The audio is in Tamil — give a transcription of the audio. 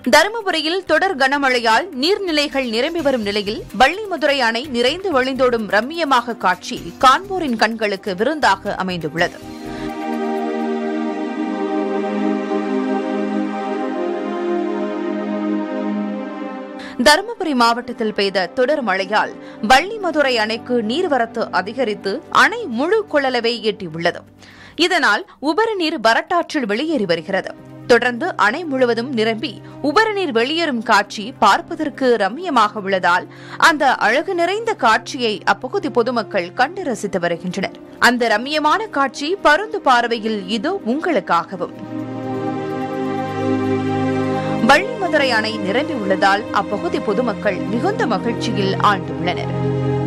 தருமபுரியில் தொடர் கனமழையால் நீர்நிலைகள் நிரம்பி வரும் நிலையில் வள்ளிமதுரை அணை நிறைந்து வழிந்தோடும் ரம்மியமாக காட்சி காண்போரின் கண்களுக்கு விருந்தாக அமைந்துள்ளது தருமபுரி மாவட்டத்தில் பெய்த தொடர் மழையால் வள்ளிமதுரை அணைக்கு நீர்வரத்து அதிகரித்து அணை முழு கொள்ளளவை எட்டியுள்ளது இதனால் உபரி நீர் வரட்டாற்றில் வெளியேறி வருகிறது தொடர்ந்து அணை முழுவதும் நிரம்பி உபரி நீர் வெளியேறும் காட்சி பார்ப்பதற்கு ரம்மியமாக உள்ளதால் அந்த அழகு நிறைந்த காட்சியை அப்பகுதி பொதுமக்கள் கண்டு ரசித்து வருகின்றனர் அந்த ரம்மியமான காட்சி பருந்து பார்வையில் இது உங்களுக்காகவும் வள்ளிமதுரை அணை நிரம்பி உள்ளதால் அப்பகுதி பொதுமக்கள் மிகுந்த மகிழ்ச்சியில் ஆழ்ந்துள்ளனர்